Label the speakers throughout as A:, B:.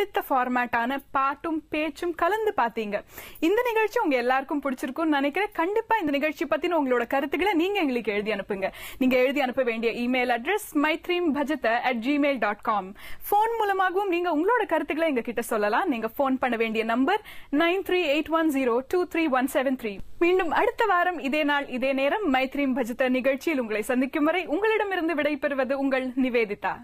A: பிடித்த ஃபார்மேட்டான பாட்டும் பேச்சும் கலந்து பார்த்தீங்க இந்த நிகழ்ச்சி உங்க எல்லாருக்கும் பிடிச்சிருக்கும்னு நினைக்கிறேன் கண்டிப்பா இந்த நிகழ்ச்சி பத்தின உங்களோட கருத்துக்களை நீங்க எங்களுக்கு எழுதி அனுப்புங்க நீங்க எழுதி அனுப்ப வேண்டிய email address Maitreem Bhajata at gmail dot com phone மூலமாகவும் நீங்க உங்களோட கருத்துக்களை எங்க கிட்ட சொல்லலாம் நீங்க போன் பண்ண வேண்டிய number nine three eight one zero two three one seven three மீண்டும் அடுத்த வாரம் இதே நாள் இதே நேரம் மைத்ரீம் பஜத நிகழ்ச்சியில் உங்களை சந்திக்கும் வரை உங்களிடமிருந்து விடைபெறுவது உங்கள் நிவேதிதா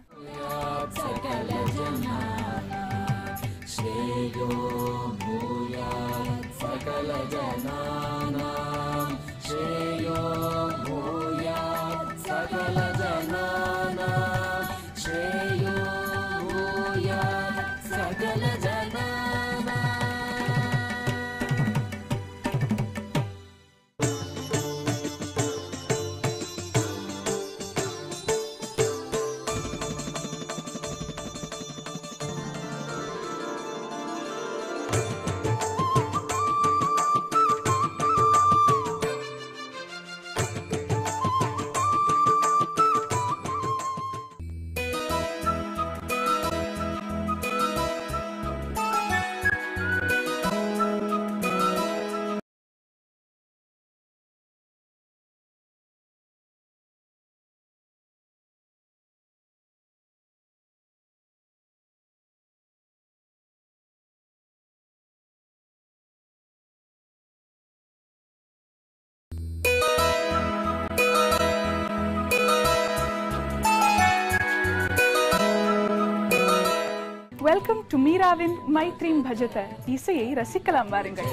A: வெல்கம் டு மீராவின் மைத்ரீம் பஜத இசையை ரசிக்கலாம் வாருங்கள்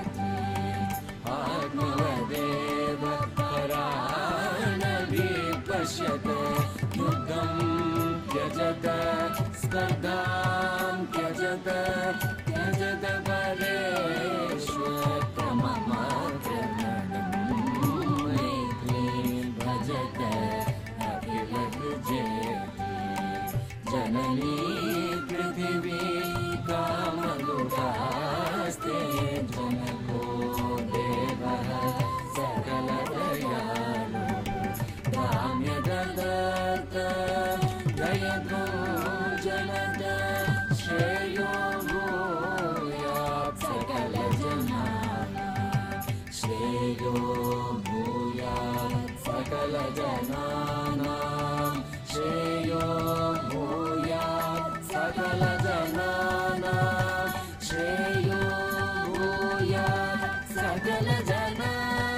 B: पश्यत युद्धं त्यजत स्पर्धां त्यजत त्यजत परेष्वतममाक्रमणं मैत्रीं भजत अखिलः जयति जननी पृथिवी कामलुकास्ते जनको देवः सकलदयालु काम्यदत्त दयतो जनद श्रेयो भूयात् सकलजनानां श्रेयो भूयात् सकलजनानां श्रेयो भूयात् सकलजनानां श्रेयो भूयात् सकलजनानाम्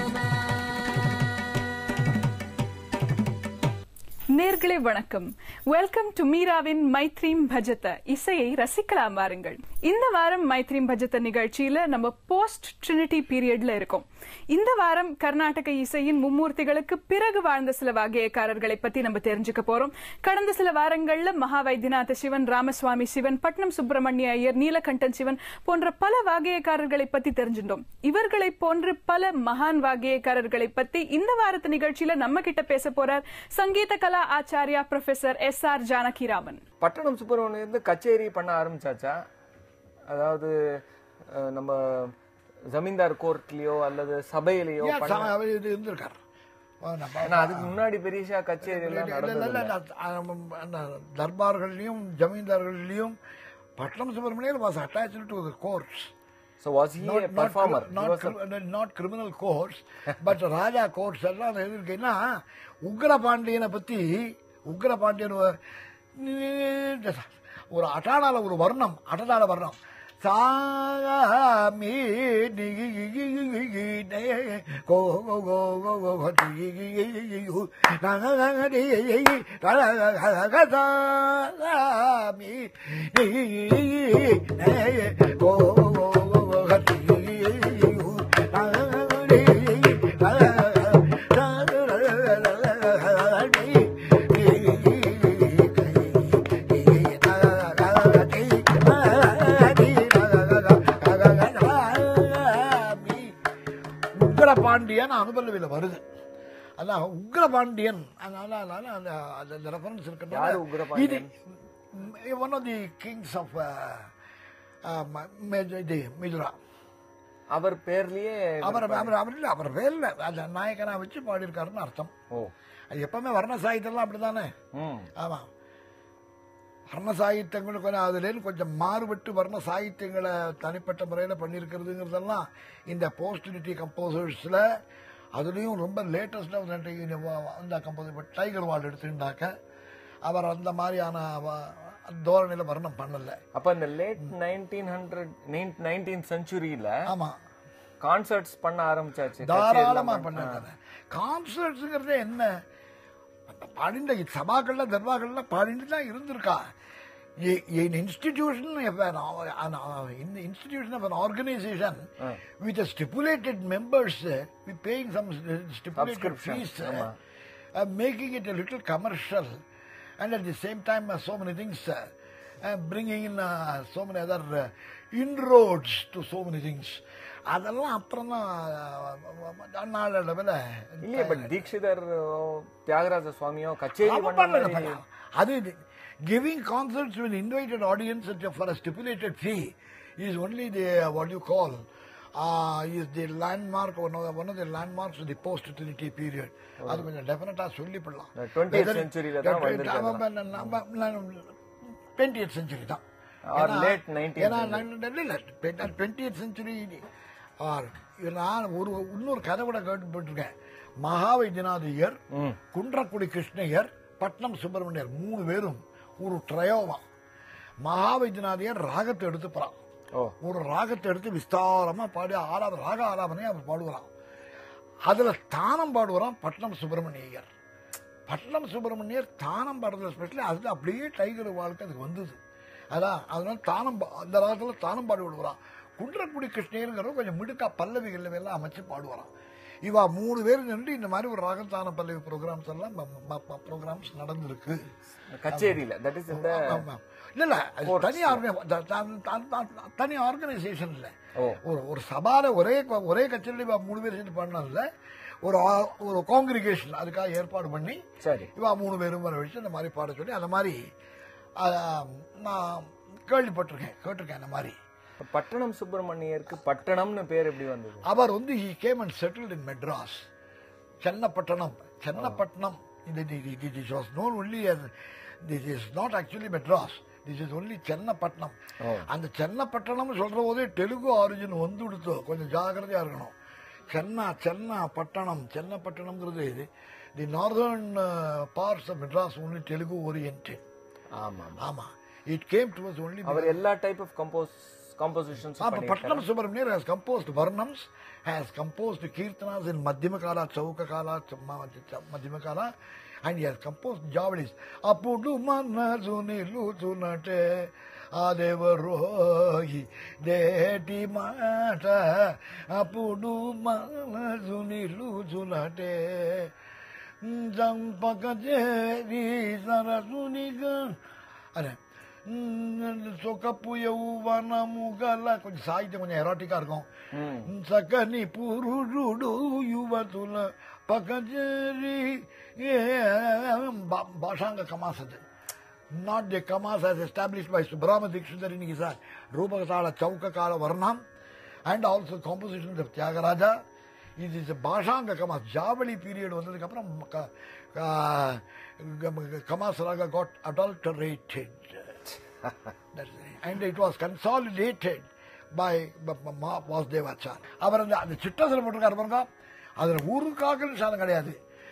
A: நேர்களே வணக்கம் வெல்கம் டு மீராவின் மைத்ரீம் பஜத இசையை ரசிக்கலாம் வாருங்கள் இந்த வாரம் மைத்ரீம் பஜத நிகழ்ச்சியில நம்ம போஸ்ட் ட்ரினிட்டி பீரியட்ல இருக்கோம் இந்த வாரம் கர்நாடக இசையின் மும்மூர்த்திகளுக்கு பிறகு வாழ்ந்த சில வாகியக்காரர்களை பத்தி நம்ம தெரிஞ்சுக்க போறோம் கடந்த சில வாரங்கள்ல மகா வைத்தியநாத சிவன் ராமசுவாமி சிவன் பட்னம் சுப்பிரமணிய ஐயர் நீலகண்டன் சிவன் போன்ற பல வாகியக்காரர்களை பத்தி தெரிஞ்சிட்டோம் இவர்களை போன்று பல மகான் வாகியக்காரர்களை பத்தி இந்த வாரத்து நிகழ்ச்சியில நம்ம கிட்ட பேச போறார் Sangeetha Kala Acharya professor S R Janakiraman
C: Pattanam Subramaniam வந்து கச்சேரி பண்ண ஆரம்பிச்சாச்சா அதாவது அஹ், நம்ம ஜமீன்தார் கோர்ட்லயோ அல்லது சபையிலயோ
D: ஏன்
C: பண்ண
D: சம- அவர் இது இருந்திருக்கார் ஆ, நம்ம-
C: ஏன்னா அதுக்கு முன்னாடி பெரியஷா கச்சேரி எல்லாம்
D: இல்ல, இல்ல,
C: நடந்தது
D: இல்ல, இல்ல, அந்த- அந்த தர்பார்கள்லயும் ஜமீன்தார்கள்லயும் Patnam Subramanian was attached to the courts
C: so was he
D: not,
C: a
D: not,
C: performer
D: not, cri- not criminal courts but Raja courts எல்லாம் அது எது இருக்குன்னா உக்ரபாண்டியனை பத்தி உக்ரபாண்டியன் ஒ- ஒரு அட்டானால ஒரு வர்ணம் அட்டனால வர்ணம் சாமி கோ கோ கோ கோ கோ கோ சாமி கோ உக்ரபாண்டியன் அனுபலவில வருது அதான் உக்ரபாண்டியன் அதனால அதனால அந்த அந்த ரெஃபரன்ஸ்
C: யாரு
D: இருக்கு
C: உக்ரபாண்டியன்?
D: இது one of the kings of இது மிதுரா
C: அவர் பேர்லயே
D: அவர் அவர் அவர் இல்லை அவர் பேர் இல்லை அந்த நாயகனா வச்சு பாடியிருக்காருன்னு அர்த்தம்
C: ஓ
D: அது எப்பவுமே வர்ண சாகித்யம்லாம் அப்படிதானே
C: ம்
D: ஆமா வர்ண சாகித்யங்கள் கொஞ்சம் அதுலேருந்து கொஞ்சம் மாறுபட்டு வர்ண சாகித்யங்களை தனிப்பட்ட முறையில் பண்ணியிருக்கிறதுங்கிறதெல்லாம் இந்த போஸ்டிலிட்டி கம்போசர்ஸில் அதுலேயும் ரொம்ப லேட்டஸ்டாக அந்த கம்போசர் டைகர் வால் எடுத்துட்டாக்க அவர் அந்த மாதிரியான வ- தோரணையில் வர்ணம் பண்ணல
C: அப்ப இந்த லேட் நைன்டீன் ஹண்ட்ரட் நைன்டீன் செஞ்சுரியில
D: ஆமாம்
C: கான்சர்ட்ஸ் பண்ண ஆரம்பிச்சாச்சு
D: தாராளமா பண்ணிருக்காங்க கான்சர்ட்ஸுங்கிறது என்ன பாடிந்த சபாக்கள்ல தர்பாக்கள்ல பாடிட்டு தான் இருந்திருக்கா institution institution of an organisation with stipulated members with paying some stipulated
C: Subscription,
D: fees
C: ஆமா.
D: Making it a little commercial and at the same time uh, so many things uh, uh, bringing in uh, so many other uh, inroads to so many things அதெல்லாம் அப்புறம் தான் நாளளவில்
C: இல்லையே but Dikshitar Thyagaraja சுவாமியோ கச்சேரி
D: அவன்
C: பண்ண
D: பண்ணல,
C: மாதிரி
D: பண்ணல. அது giving concerts with invited audience for a stipulated fee is only the what you call is the landmark one one of the landmarks the post trinity period அது கொஞ்சம் டெஃபினட்டாக சொல்லிப்படலாம்
C: The 20th century ல தான் வந்திருக்கு
D: டுவெண்ட்டி செஞ்சுரி தான்
C: Or
D: ஏன்னா-
C: late 19th
D: ஏன்னா twenty century R நான் ஒரு இன்னொரு கதை கூட கேட்டுப்பட்டிருக்கேன் மகாவைத்தியநாதையர் குன்றக்குடி கிருஷ்ணய்யர் பட்னம் சுப்பிரமணியர் மூணு பேரும் ஒரு ட்ரயோவா மகாவைத்தியநாதையர் ராகத்தை எடுத்து போறான்
C: ஓ
D: ஒரு ராகத்தை எடுத்து விஸ்தாரமா பாடி ஆறாவது ராக ஆலாபனையை அவர் பாடுவாராம் அதுல தானம் பாடுவாராம் பட்னம் சுப்பிரமணியர் பட்னம் சுப்பிரமணியர் தானம் பாடுறது ஸ்பெஷலி அது அப்படியே டைகர் வாழ்க்கை அதுக்கு வந்தது அதான் அதனால தானம் பா- அந்த ராகத்துல தானம் பாடி விடுவாராம் குன்றக்குடி கிருஷ்ணயருங்கிறவர் கொஞ்சம் மிடுக்கா பல்லவிகள் எல்லாம் அமைச்சு பாடுவாராம் இவா மூணு பேர் நின்று இந்த மாதிரி ஒரு ராகத்தான பல்லவி ப்ரோக்ராம்ஸ் எல்லாம் ப்ரோக்ராம்ஸ் நடந்திருக்கு
C: கச்சேரியில தட் இஸ் இந்த
D: ஆமா. இல்ல இல்ல அது தனி ஆர்கனை- த- த- த- த- தனி ஆர்கனைசேஷன் இல்ல
C: ஓ.
D: ஒரு ஒரு சபால ஒரே ஒரே கச்சேரி இவ மூணு பேர் சேர்ந்து பண்ணல ஒரு ஆ- ஒரு காங்கிரிகேஷன் அதுக்காக ஏற்பாடு பண்ணி
C: சரி
D: இவா மூணு பேரும் வர வச்சு இந்த மாதிரி பாட சொல்லி அந்த மாதிரி ஆ, நான் கேள்விப்பட்டிருக்கேன் கேட்டிருக்கேன் அந்த மாதிரி
C: பட்டணம் சுப்பிரமணியருக்கு பட்டணம்னு பேர் எப்படி வந்தது
D: அவர் வந்து he came and settled in Madras Chennapattanam Chennapattanam இது this was known only this is not actually Madras this is only Chennapattanam அந்த சென்னப்பட்டணம் சொல்ற போதே தெலுங்கு ஆரிஜின் வந்து கொடுத்தோ கொஞ்சம் ஜாகிரதையா இருக்கணும் சென்னா சென்னா பட்டணம் சென்னப்பட்டணம்ங்கிறது இது the northern parts of Madras only Telugu orient
C: ஆமா ஆமா.
D: ஆமா it came to us only
C: அவர் எல்லா டைப் ஆஃப் கம்போஸ் காம்போசிஷன்ஸ்
D: அப்ப Patnam Subramaniyar has composed varnams has composed kirtanas in madhyama kala chauka kala madhyama kala and he has composed javelis అప్పుడు మనసు నిలుచునటే ఆ దేవరోయి దేటి మాట అప్పుడు మనసు నిలుచునటే చంపక చేరి సరసునిగా అరే சொக்கப்பு యౌవనము గల కొంచెం సాహిత్యం కొంచెం ఎరాటికా இருக்கும் చక్కని పురుషుడు యువతుల పకజరి భాషాంగ కమాస్ అది not the Khamas as established by Subrahma Dikshitar in his రూపకతాళ చౌకకాల వర్ణం and also composition of Tyagaraja ఇది ఇస్ భాషాంగ కమాస్ జావళి పీరియడ్ வந்ததுக்கு அப்புறம் க- க- கமாஸ் ராக got adulterated That's it. and it was consolidated by ப- ப- மா- வாசுதேவாச்சார் அவர் அந்த அந்த சிட்டத்தில் போட்டிருக்காரு பாருங்க அதுல ஒரு காக்கல் சாதம் கிடையாது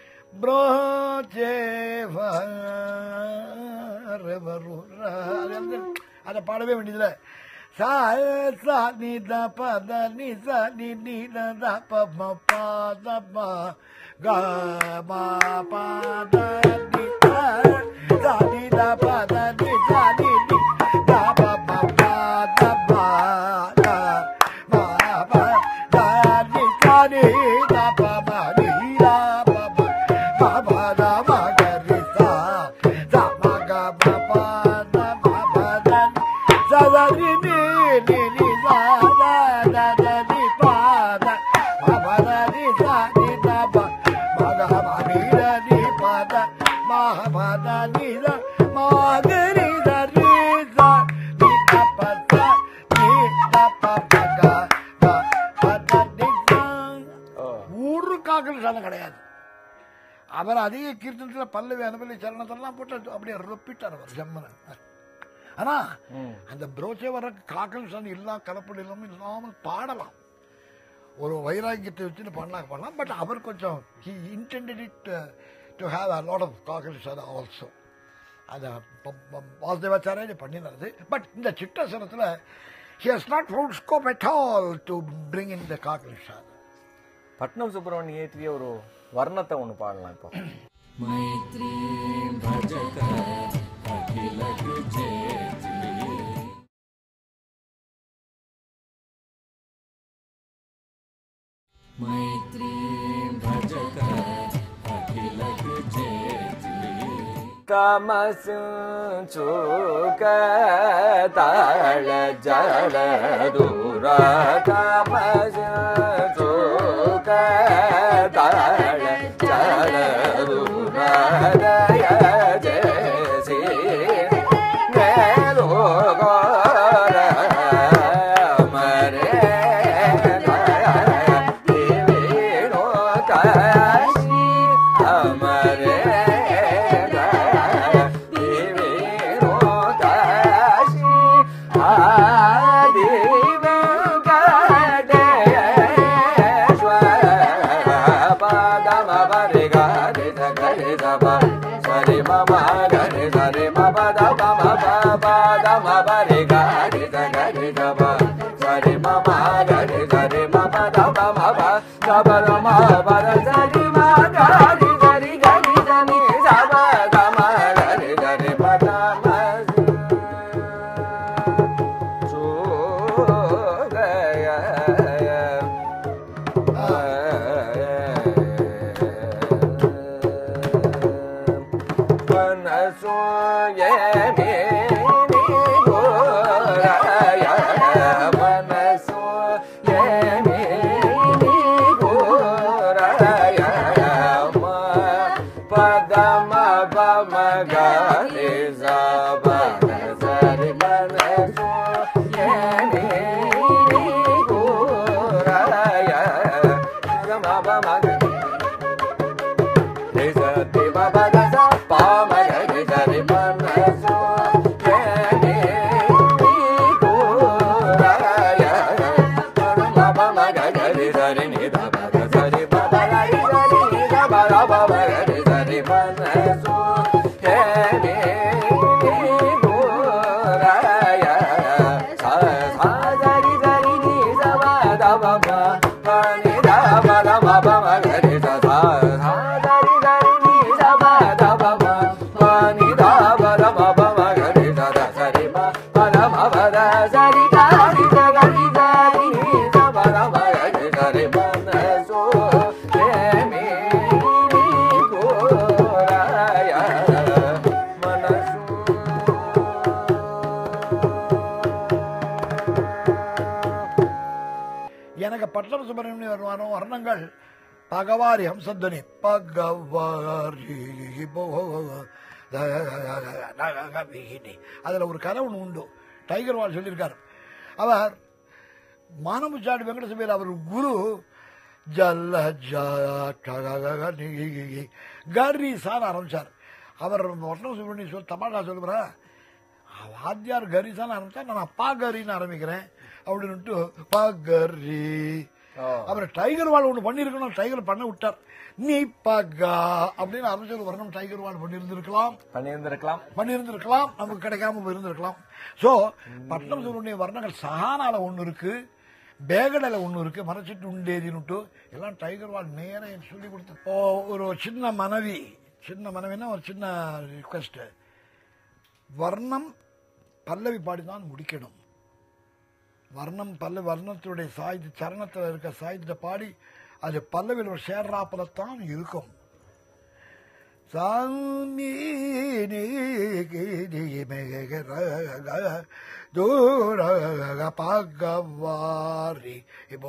D: அதை பாடவே வேண்டியதுல சா சா நி த ப த நி ச நி நி த த ப ம ப த ப க ம ப த நி த சா நி த ப த நி ச நி நி த ப ம ப த ப க ம ப த நி ச நி த ப ம நி த ப ம ப ப த ம க ரி சா ச ம க ம ப த ம ப த ச த ரி நி நி நி ச த த த நி ப த ம ப த நி ச நி த ப ம க ம நி த நி ப த ம ப த நி த ம க ரி த ரி ச நி த ப த நி த ப ப க க ப த நி ச ஒரு காக்கல் சாதம் கிடையாது அவர் அதிக கீர்த்தனத்தில் பல்லவி அனுபவி சரணத்தெல்லாம் போட்டு அப்படியே ரொப்பிட்டார் அவர் ஜம்மன ஆனா அந்த புரோச்சே வர காக்கல் சான் எல்லா கலப்படம் இல்லாமல் இல்லாமல் பாடலாம் ஒரு வைராக்கியத்தை வச்சுட்டு பண்ணலாம் பண்ணலாம் பட் அவர் கொஞ்சம் he intended it to have a lot of காக்கல் சார் ஆல்சோ அதை வாசுதேவாச்சாரியா பண்ணினது பட் இந்த சிட்டசனத்தில் he has not found scope at all to bring in the காக்கல் சார்
C: பட்னம் சுப்பிரமணியம் இயற்றிய ஒரு வர்ணத்தை ஒன்று பாடலாம் இப்போ
B: मैत्रीं भजत अखिलविजेत्री मैत्रीं भजत अखिलविजेत्री
C: ಕಮಸುಕ ತಾಳ ಜಲ ದೂರ ಕಮಸುಕ ತಾಳ ಜಲ ದೂರ ದಯ ಜಯಸಿ ಮೇಲು ಗೋರ ಮರೆ ದೇವೇಣೋ ಕಾಶಿ ಅಮರೆ ದೇವೇಣೋ ಕಾಶಿ ಆದಿ ಪಾದಮ ಬರಿ ಗಾರಿ ಗರಿ ಸಮ ಸರಿ ಮಮ ಗರಿ ಸರಿ ಮಮ ದಮ ಮಮ ಪಾದಮ ಬರಿ ಗಾರಿ ಗರಿ ಸಮ ಸರಿ ಮಮ ಗರಿ ಸರಿ ಮಮ ದಮ ಮಮ ಸಬ ರಮ ಬರ ಸರಿ ಮ ಗಾರಿ ಗರಿ ಗರಿ ಸನಿ ಸಮ ಗಮ ಗರಿ ಗರಿ ಪದಮ ಸು ಗಯ ಮನಸು ಏನೇ ಗೋರಾಯ ಮನಸು ಏನೇ ಗೋರಾಯ ಪದಮ ಪಮ ಗಾರಿ ಸಬ ಸರಿ ಮನಸು ಏನೇ ಗೋರಾಯ ಗಮ ಪಮ ಗರಿ Rizati baba dasa pama gari gari manaso kene nikuraya baba maga gari gari ni baba gari baba gari gari ni baba baba gari gari manaso kene nikuraya sa sa gari gari ni baba baba ba ni baba baba gari sa sa sa gari gari ni baba baba ba ni baba baba gari sa sa sari ma baba baba da sari gari gari gari ni baba baba gari sari ma na so me ni koraya manasu
D: எனக்கு பட்டம் சுப்பிரமணியம் வருமானம் வர்ணங்கள் பகவாரி ஹம்சத்வனி பகவாரி அதில் ஒரு கதை ஒன்று உண்டு tiger வால் சொல்லியிருக்கார் அவர் மானமுச்சாடி வெங்கடசுமையில் அவர் குரு ஜல்ல கரி சார் ஆரம்பிச்சார் அவர் வட்டம் சுப்பிரமணியம் சொல் தமாஷா சொல்லுறா வாத்தியார் கரிசான்னு ஆரம்பிச்சா நான் அப்பா கரின்னு ஆரம்பிக்கிறேன் அப்படின்னுட்டு பா கரி
C: ஓ.
D: அப்புறம் டைகர் வால் ஒன்று பண்ணியிருக்கணும் டைகர் பண்ண விட்டார் நீ பகா அப்படின்னு அரசியல் வரணும் டைகர் வால் பண்ணியிருந்திருக்கலாம்
C: பண்ணியிருந்திருக்கலாம்
D: பண்ணியிருந்திருக்கலாம் நமக்கு கிடைக்காம போயிருந்திருக்கலாம் ஸோ பட்டம் சூரியனுடைய வர்ணங்கள் சஹானால ஒன்று இருக்கு பேகடல ஒன்று இருக்கு மரச்சிட்டு உண்டேதின்னுட்டு எல்லாம் டைகர் வால் நேரம் எனக்கு சொல்லி கொடுத்து ஓ ஒரு சின்ன மனைவி சின்ன மனைவின்னா ஒரு சின்ன ரிக்வெஸ்ட் வர்ணம் பல்லவி பாடிதான் முடிக்கணும் வர்ணம் பல்ல வர்ணத்தினுடைய சாயுத சரணத்தில் இருக்க சாயுதத்தை பாடி அது பல்லவியில் ஒரு சேர்றாப்பலத்தான் இருக்கும் சாமி தூர பகவாரி இப்போ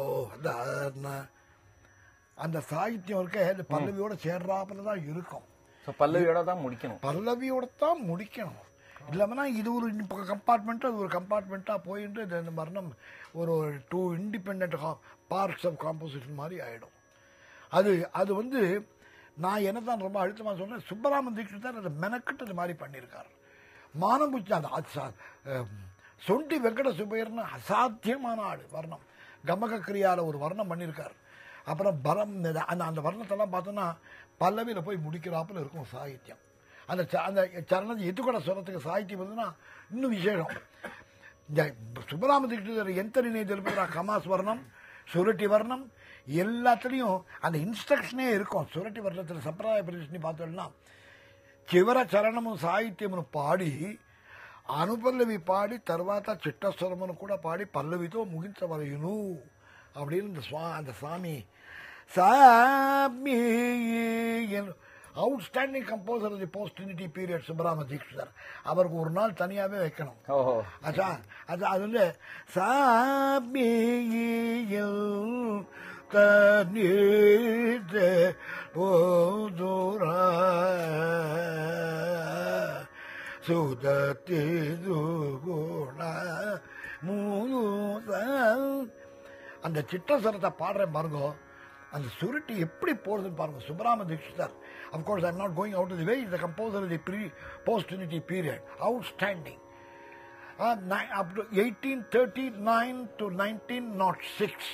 D: அந்த சாகித்யம் இருக்க அந்த பல்லவியோட சேர்றாப்புல தான் இருக்கும்
C: ஸோ பல்லவியோட தான் முடிக்கணும்
D: பல்லவியோட தான் முடிக்கணும் இல்லாமனா இது ஒரு கம்பார்ட்மெண்ட் அது ஒரு கம்பார்ட்மெண்ட்டாக போயிட்டு இது இந்த மரணம் ஒரு two independent parts of composition மாதிரி ஆகிடும் அது அது வந்து நான் என்ன தான் ரொம்ப அழுத்தமாக சொன்னேன் சுப்பராமன் தீட்சிதர் அதை மெனக்கிட்டு அது மாதிரி பண்ணியிருக்கார் மானம் புச்சி அந்த அது சா- அஹ், சொண்டி வெங்கட சுப்பையர்னு அசாத்தியமான ஆடு வர்ணம் கமக கிரியால ஒரு வர்ணம் பண்ணியிருக்கார் அப்புறம் பரம் இந்த அந்த அந்த வர்ணத்தெல்லாம் பார்த்தோன்னா பல்லவியில் போய் முடிக்கிறாப்புல இருக்கும் சாகித்யம் அந்த ச- அந்த சரணத்தை எதுக்கூட சொல்றதுக்கு சாகித்யம் இருந்ததுன்னா இன்னும் விசேஷம் இந்த சுப்பராம தீட்சிதர் எந்தரினை திருப்புகிறா கமாஸ் வர்ணம் சுருட்டி வர்ணம் எல்லாத்துலேயும் அந்த இன்ஸ்ட்ரக்ஷனே இருக்கும் சுருட்டி வர்ணத்தில் சம்பிரதாய பிரதிஷ்ணி பார்த்தோம்னா చివర చరణము సాహిత్యమును పాడి అనుపల్లవి పాడి తర్వాత చిట్టస్వరమును కూడా పాడి పల్లవితో ముగించవలయును அப்படின்னு இந்த சுவா அந்த சாமி சாமி outstanding composer the post trinity period Subbarama Dikshitar அவருக்கு ஒரு நாள் தனியாகவே வைக்கணும்
C: ஓஹோ
D: அச்சா அது அது வந்து சாமியில் தண்ணீர் போதுர சுதத்தி குண மூத அந்த சிட்டஸ்வரத்தை பாடுறேன் பாருங்க அந்த சுருட்டி எப்படி போறதுன்னு பாருங்க Subbarama Dikshitar of course I'm not going out the way இந்த composer the pre post trinity period outstanding uh, ni- up to 1839 to 1906.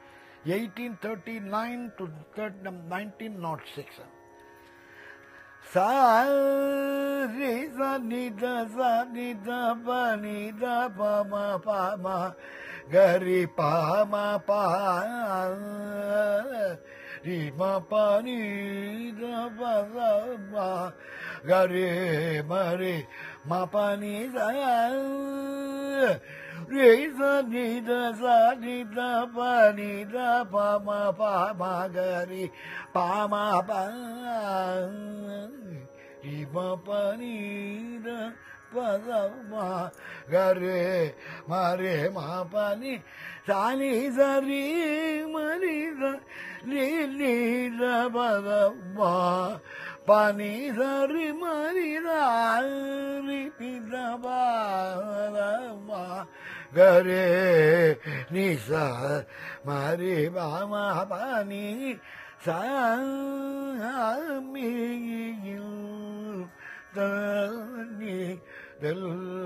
D: 1839 to thir- 1906. Sa re sa ni da sa ni da pa ni da pa ma pa ma ga ri pa ma pa ri ma pa ni da pa sa ma ga re ma re ma pa ni sa re sa ni da sa ni da pa ni da pa ma pa ma ga ri pa ma pa ri ma pa ni da pa sa ma ga re ma re ma pa ni sa ni sa ri ma ri sa ri ni da pa sa ma pa ni sa ri ma ri da ri pi da pa sa ma ga re ni sa ma ri pa ma pa ni sa mi தனி del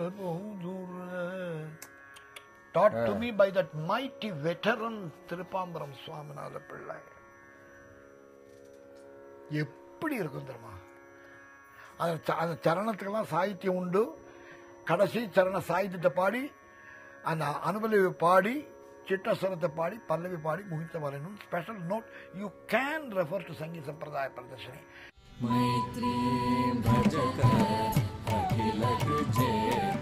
D: taught to me by that mighty veteran Tiruppambaram Swaminatha Pillai எப்படி இருக்கும் தெரியுமா அந்த ச- அந்த சரணத்துக்கெல்லாம் சாகித்யம் உண்டு கடைசி சரண சாகித்யத்தை பாடி அந்த அனுபலவி பாடி சிட்டஸ்வரத்தை பாடி பல்லவி பாடி முகித்த வரணும் special note you can refer to Sangeetha Sampradaya பிரதர்ஷினி
B: मैत्रीं भजत अखिलकृजेत्री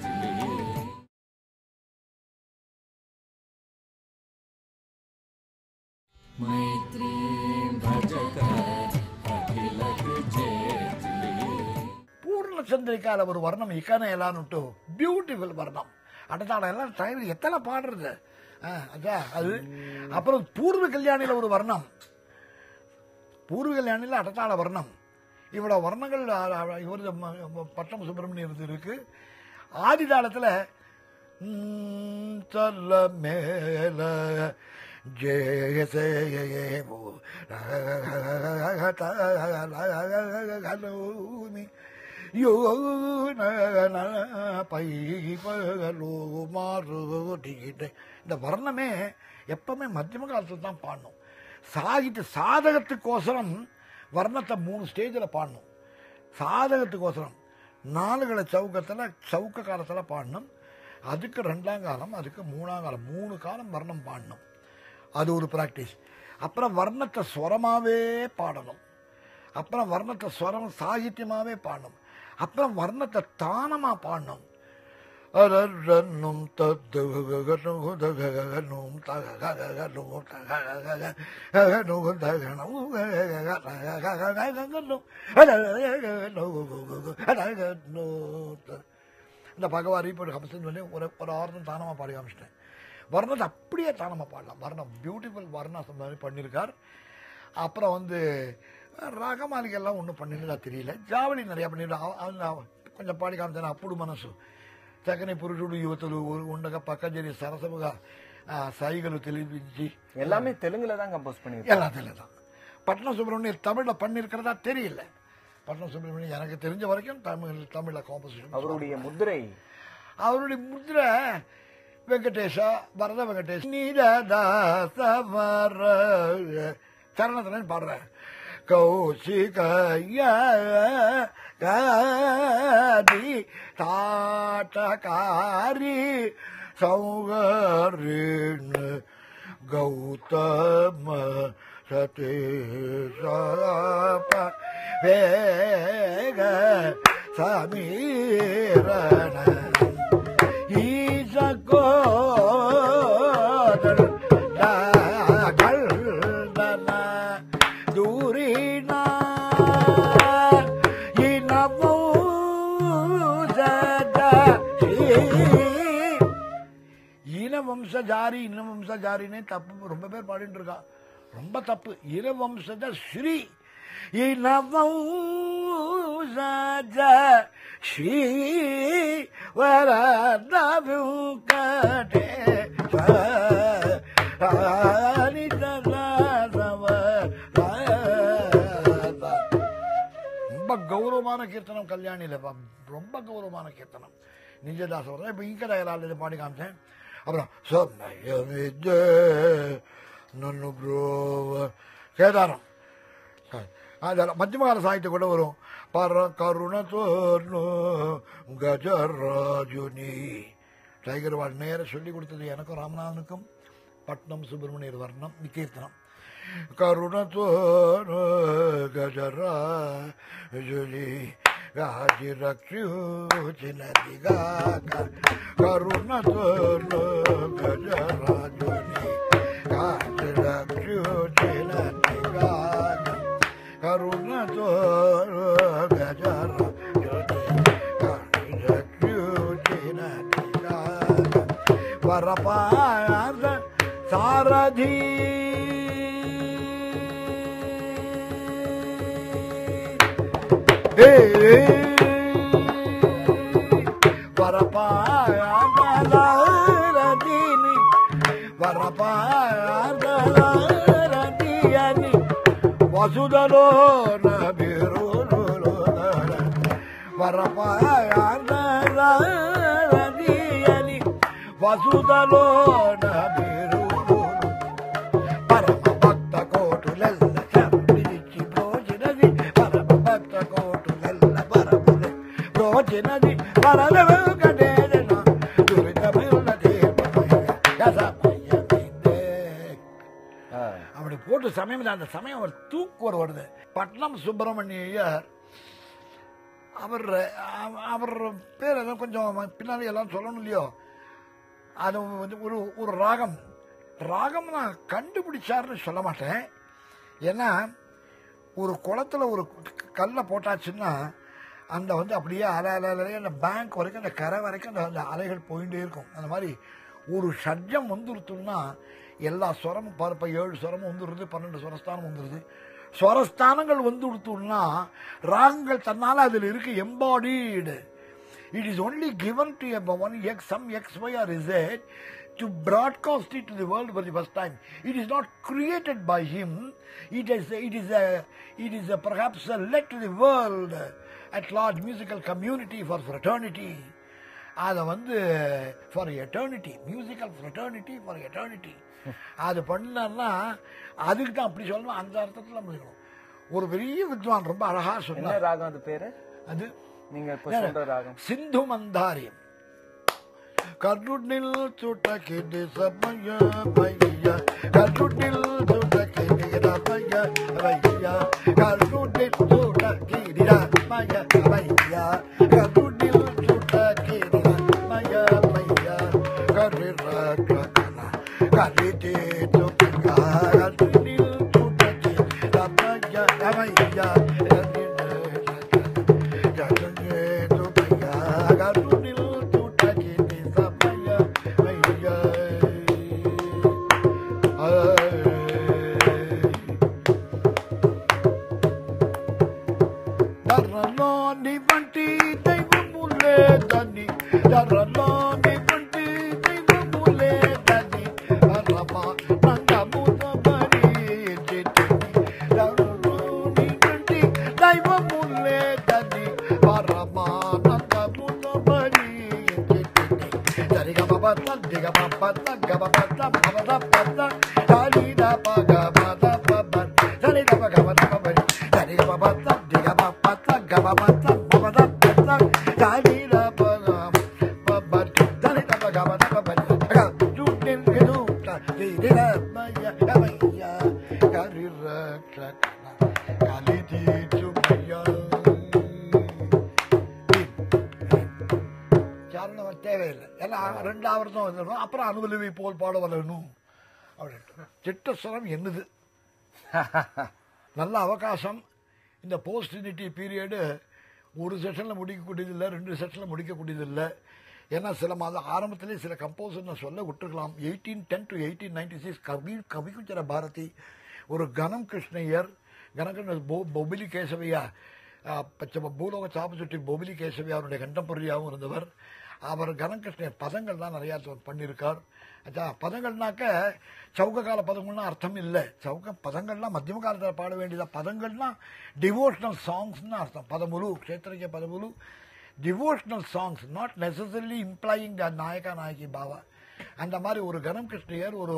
B: मैत्रीं भजत अखिलकृजेत्री
D: పూర్ణ చంద్రికాల ஒரு வர்ணம் இக்கன எல்லான்னுட்டு பியூட்டிஃபுல் வர்ணம் அடத்தாட எல்லாம் டைம் எத்தனை பாடுறது ஆ, அதான் அது அப்புறம் பூர்வ கல்யாணியில் ஒரு வர்ணம் பூர்வ கல்யாணியில் அடத்தாள வர்ணம் இவ்வளோ வர்ணங்கள் அ- அ- இவரது ம- ம- பட்டம் சுப்பிரமணியது இருக்கு ஆதி தாளத்தில் சொல்ல மேல ஜெயசேயோ யோ பை பகலோ மாறுடிக்கிட்டு இந்த வர்ணமே எப்பவுமே மத்தியம காலத்தில் தான் பாடணும் சாகித்ய சாதகத்துக்கோசரம் வர்ணத்தை மூணு ஸ்டேஜில் பாடணும் சாதகத்துக்கோசரம் நாலுகளை சவுக்கத்தில் சவுக்க காலத்தில் பாடணும் அதுக்கு ரெண்டாம் காலம் அதுக்கு மூணாம் காலம் மூணு காலம் வர்ணம் பாடணும் அது ஒரு ப்ராக்டிஸ் அப்புறம் வர்ணத்தை ஸ்வரமாகவே பாடணும் அப்புறம் வர்ணத்தை ஸ்வரம் சாகித்யமாகவே பாடணும் அப்புறம் வர்ணத்தை தானமாக பாடணும் அரரன்னும் தத்துகனும் தகனும் தகனும் தகனும் தகனும் இந்த பகவாரி இப்போ ஹம்சன் சொல்லி ஒரு ஒரு ஆர்த்தம் தானமாக பாடி காமிச்சிட்டேன் வர்ணத்தை அப்படியே தானமாக பாடலாம் வர்ணம் பியூட்டிஃபுல் வர்ணம் மாதிரி பண்ணியிருக்கார் அப்புறம் வந்து ராகமாலிகெல்லாம் ஒன்றும் பண்ணிருந்தா தெரியல ஜாவளி நிறையா பண்ணிருந்தா కొంచెం పాడి కామించాను అప్పుడు మనసు చక్కని పురుషుడు యువతులు ఉండగా పక్కజరి సరసముగా ఆ సైగలు తెలిపించి
C: எல்லாமே தெலுங்குல தான் கம்போஸ் பண்ணிருக்கேன்
D: எல்லா தெரியல தான் பட்ன சுப்பிரமணியர் தமிழில் பண்ணியிருக்கிறதா தெரியல பட்னம் சுப்பிரமணியம் எனக்கு தெரிஞ்ச வரைக்கும் தமிழ் தமிழ்ல காம்போசிஷன்
C: அவருடைய முத்திரை
D: அவருடைய முத்திரை வெங்கடேஷா வரத வெங்கடேஷ் நீரதாசவர சரணத்துல பாடுறேன் கௌசிகைய காதி தாட்டகாரி சௌகரின் கௌதம சதேஷாப வேக சமீரண ஈசகோதர் டாகல்தன தூரினா இனமோ இனவம்சஜாரி இனவம்சஜாரினே தப்பு ரொம்ப பேர் பாடிட்டு இருக்கா ரொம்ப தப்பு இனவம்சஜ ஸ்ரீ இனவம்சஜ ஸ்ரீ வரதவுகடே ரொம்ப கௌரவமான கீர்த்தனம் கல்யாணியில பா. ரொம்ப கௌரவமான கீர்த்தனம் நிஜதாச வர இப்ப இங்கடாயிரால் இதை பாடி காமிச்சேன் அப்புறம் சொன்னயமிஜே நன்னு ப்ரோவ கேதாரம் அதெல்லாம் மத்தியமகால சாகித்யம் கூட வரும் பர கருண தோர்னு கஜராஜுனி டைகர் வாழ் நேர சொல்லி கொடுத்தது எனக்கும் ராமநாதனுக்கும் பட்னம் சுப்பிரமணியர் வர்ணம் கீர்த்தனம் கருண தோர்னு கஜராஜுனி గాజి రక్షినది గాక కరుణతో గజరాజుని గాజి రక్షినది గాక కరుణతో గజరాజుని గాజి రక్షినది గాక వరపాద సారథి వరపాయని వరపాయని వసుదలో నబిరులో వరపాయని వసుదలో నబిరులో పరమ భక్త కోటులెల్ల చంపిరిచి భోజనది పరమ భక్త కోటులెల్ల పరములు భోజనది పరల వెంకటేశన దురితముల அப்படி போட்டு சமயம் அந்த சமயம் ஒரு தூக்கு ஒரு வருது பட்னம் சுப்பிரமணியர் அவர் அவ- அவர் பேர் எல்லாம் கொஞ்சம் பின்னாடி எல்லாம் சொல்லணும் இல்லையோ அது வந்து ஒரு ஒரு ராகம் ராகம் நான் கண்டுபிடிச்சாருன்னு சொல்ல மாட்டேன் ஏன்னா ஒரு குளத்துல ஒரு கல்லை போட்டாச்சுன்னா அந்த வந்து அப்படியே அலை அலை அலையே அந்த பேங்க் வரைக்கும் அந்த கரை வரைக்கும் அந்த அந்த அலைகள் போயிட்டே இருக்கும் அந்த மாதிரி ஒரு ஷட்ஜம் வந்துருத்துன்னா எல்லா ஸ்வரமும் பார்ப்ப ஏழு ஸ்வரமும் வந்துருது பன்னெண்டு ஸ்வரஸ்தானம் வந்துருது ஸ்வரஸ்தானங்கள் வந்து கொடுத்தோம்னா ராகங்கள் தன்னால அதில் இருக்கு எம்பாடிடு It is only given to a one X, some X, Y or Z to broadcast it to the world for the first time. It is not created by him. It is, it is, a, it is a, perhaps a let to the world at large musical community for fraternity. அதை வந்து for eternity musical fraternity for eternity அது பண்ணலன்னா அதுக்கு தான் அப்படி சொல்லணும் அந்த அர்த்தத்தில் முடிக்கணும் ஒரு பெரிய வித்வான் ரொம்ப அழகா
C: என்ன
D: சொன்னார்
C: ராகம் அது பேரு
D: அது
C: நீங்க இப்ப சொல்ற ராகம்
D: சிந்து மந்தாரியம் கருணில் சுட்டகிடி சமய பைய கருணில் சுட்டகிடி ரமய பைய கருணில் சுட்டகிடி ரமய பைய கருணில் சுட்டகிடி ரமய பைய கரிர ககன கரிதே துப்பியா கருணில் சுட்டகிடி ரமய பைய ధరలోని వంటి దైవములే దని ధరలోని వంటి దైవములే దని రమ பத கப பத பத பத தனி த ப க பத பப தனி த ப க பத பப தனி க பத தி க ப பத க ப பத பத பத தனி த ப க பப தனி த ப க பத பப க து நின் கு த தி தி த மய க மய கரி ர க கலி தி து மய சரணம் தேவையில்லை எல்லாம் ரெண்டு ஆவர்த்தம் வந்துடணும் அப்புறம் அனுபவி போல் பாட வரணும் அப்படின்ட்டு சிட்டஸ்வரம் என்னது நல்ல அவகாசம் இந்த போஸ்ட் யூனிட்டி பீரியடு ஒரு செஷனில் முடிக்கக்கூடியதில்லை ரெண்டு செஷனில் முடிக்கக்கூடியதில்லை ஏன்னா சில மாதம் ஆரம்பத்திலே சில கம்போசர் நான் சொல்ல விட்டுருக்கலாம் eighteen ten to eighteen ninety six Kavi Kavikunjara Bharathi ஒரு கனம் கிருஷ்ணய்யர் கனகிருஷ்ண போ பொபிலி கேசவையா ஆஹ், பச்ச பூலோக சாப்பச்சுட்டி பொபிலி கேசவையா அவருடைய கண்டம்பொருளியாகவும் இருந்தவர் அவர் கனகிருஷ்ணர் பதங்கள் தான் நிறையா பண்ணியிருக்கார் அச்சா பதங்கள்னாக்க சவுக்க கால பதங்கள்னா அர்த்தம் இல்லை சவுக்க பதங்கள்லாம் மத்தியம காலத்தில் பாட வேண்டியதா பதங்கள்னா டிவோஷனல் சாங்ஸ்னு அர்த்தம் பதமுலு க்ஷேத்திரிக்க பதமுலு devotional songs not necessarily implying the நாயகா நாயகி பாவா அந்த மாதிரி ஒரு கனம் கிருஷ்ணயர் ஒரு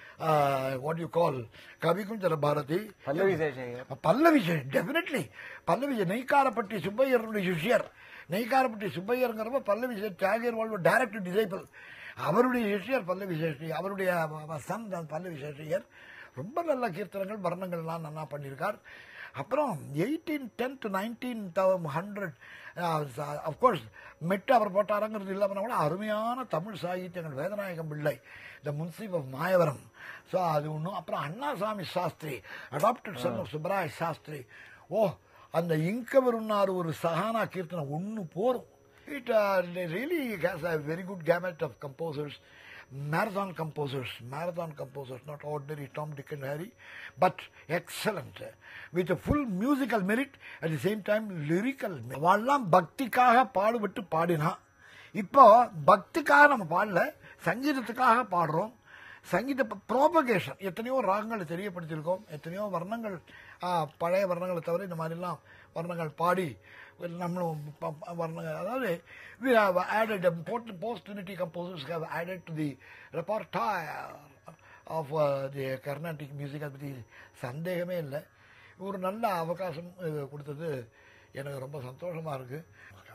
D: what you call Kavikunjara Bharathi
C: பல்லவி சேஷையர்
D: பல்லவி டெஃபினெட்லி பல்லவி நெய்க்காரப்பட்டி சுப்பையருடைய சிஷ்யர் நெய்க்காரப்பட்டி சுப்பையருங்கிறப்ப பல்லவி தியாகியர் வாழ்வு டைரக்ட் டிசைபிள் அவருடைய சிஷ்யர் பல்லவி சேஷி அவருடைய சன் பல்லவி சேஷியர் ரொம்ப நல்ல கீர்த்தனங்கள் வர்ணங்கள்லாம் நல்லா பண்ணியிருக்கார் அப்புறம் eighteen ten to nineteen hundred of course மெட்டு அவர் போட்டாருங்கிறது இல்லாமல் கூட அருமையான தமிழ் சாகித்யங்கள் வேதநாயகம் பிள்ளை த முன்சிப் ஆஃப் மாயவரம் ஸோ அது ஒன்றும் அப்புறம் Annasamy Sastri adapted son of Subbarai Sastri ஓ அந்த இங்கவருன்னார் ஒரு சஹானா கீர்த்தனம் ஒன்று போரும் it really has a very good gamut of composers marathon composers, marathon composers, not ordinary Tom, Dick and Harry, but excellent, uh, with a full musical merit, at the same time lyrical. அவெல்லாம் பக்திக்காக பாடுபட்டு பாடினா இப்போ பக்திக்காக நம்ம பாடல சங்கீதத்துக்காக பாடுறோம் சங்கீத propagation எத்தனையோ ராகங்களை தெரியப்படுத்தியிருக்கோம் எத்தனையோ வர்ணங்கள் ஆ, பழைய வர்ணங்களை தவிர இந்த மாதிரிலாம் வர்ணங்கள் பாடி நம்மளும் ப- ப- வர்ணங்கள் அதாவது we have added important post unity composers have added to the repertoire of uh, the Carnatic music அதை பற்றி சந்தேகமே இல்லை ஒரு நல்ல அவகாசம் இது கொடுத்தது எனக்கு ரொம்ப சந்தோஷமா இருக்கு